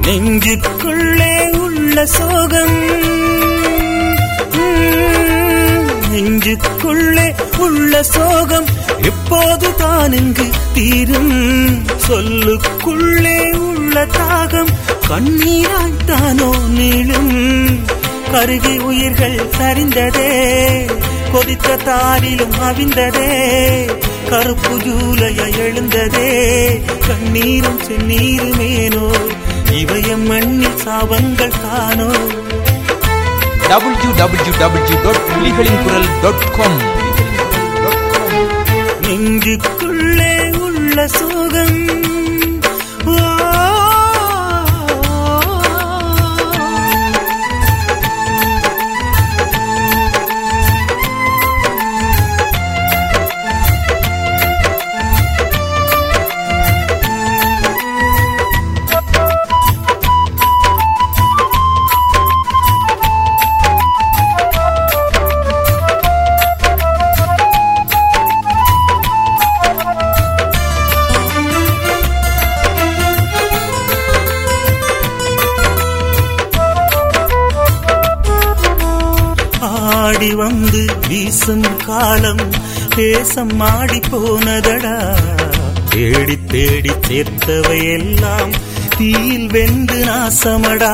நெஞ்சுக்குள்ளே உள்ள சோகம் உம், நெஞ்சுக்குள்ளே உள்ள சோகம் எப்போது தான் இங்கு தீரும் சொல்லுக்குள்ளே உள்ள தாகம் கண்ணீராய்த்தானோ நீளும் கருகி உயிர்கள் சரிந்ததே கொதித்த தாரிலும் அவிந்ததே கருப்பு ஜூலைய எழுந்ததே கண்ணீரும் செந்நீருமேனோ இவயம் மண்ணில் சாபங்கள் தானோ டபிள்யூ டபிள்யூ டபிள்யூ டாட் புலிகளின் குரல் டாட் காம் நெஞ்சுக்குள்ளே உள்ள சோகம் ஓ ஆடி வந்து வீசும் காலம் பேசம் ஆடி போனதடா தேடி தேடி சேர்த்தவை எல்லாம் தீயில் வெந்து நாசமடா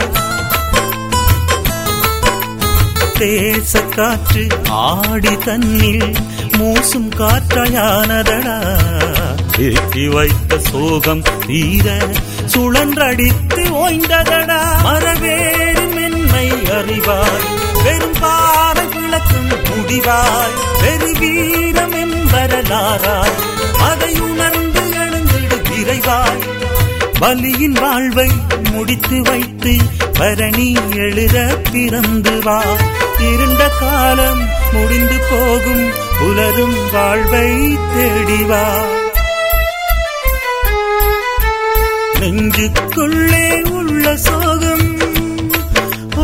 தேச காற்று ஆடி தன்னில் மூசும் காற்றாயானதடா ஏற்றி வைத்த சோகம் தீர சுழன்றடித்து ஓய்ந்ததடா மரவேறு மென்மை அறிவாய் வெறும் பாறை விளக்கும் முடிவாய் வெறு வீரம் என்பரலாராய் அதை உணர்ந்து எழுந்திடு விரைவாய் பலியின் வாழ்வை முடித்து வைத்து பரணி எழுத பிறந்து வா இருண்ட காலம் முடிந்து போகும் புலரும் வாழ்வை தேடி வா நெஞ்சுக்குள்ளே உள்ள சோகம் ஓ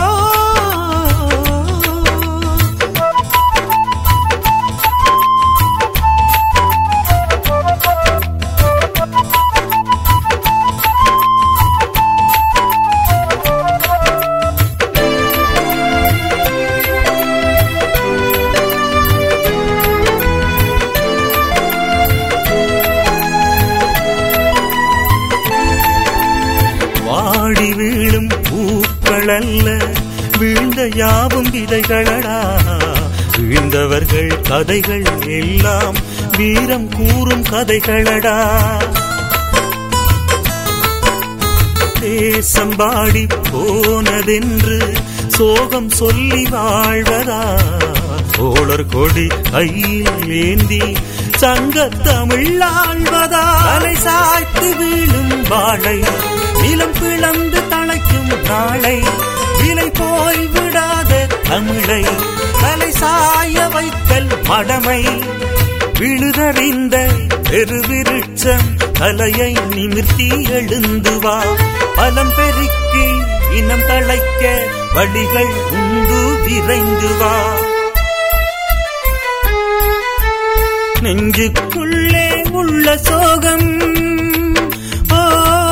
வாடி வீழும் பூக்கள் அல்ல வீழ்ந்த யாவும் விதைகளடா வீழ்ந்தவர்கள் கதைகள் எல்லாம் வீரம் கூறும் கதைகளடா தேசம் பாடி போனதென்று சோகம் சொல்லி வாழ்வதா சோழர் கொடி கையில் ஏந்தி சங்க தமிழ் ஆழ்வதா அலை சாய்த்து வீழும் வாழை நிலம் பிளந்து தழைக்கும் நாளை விலை போய் விடாத தமிழை தலை சாய வைத்தல் மடமை விழுதறிந்த பெருவிருட்சம் தலையை நிமிர்த்தி எழுந்து வா பலம் பெருக்கி இனம் தழைக்க வழிகள் உண்டு விரைந்து வா நெஞ்சுக்குள்ளே உள்ள சோகம் ஓ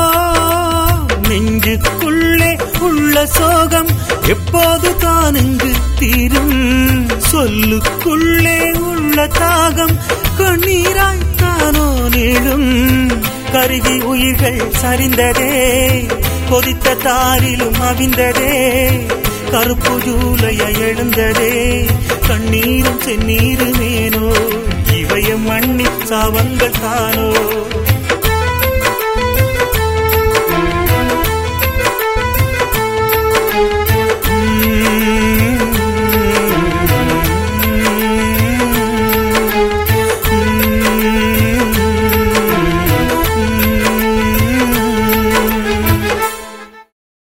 நெஞ்சுக்குள்ளே உள்ள சோகம் எப்போது தான் இங்கு தீரும் சொல்லுக்குள்ளே உள்ள தாகம் கண்ணீராய்த்தானோ நீளும் கருகி உயிர்கள் சரிந்ததே கொதித்த தாரிலும் அவிந்ததே கருப்பு ஜூலைய எழுந்ததே கண்ணீரும் செந்நீருமேனோ இவைய மண்ணி சாவங்கள் தானோ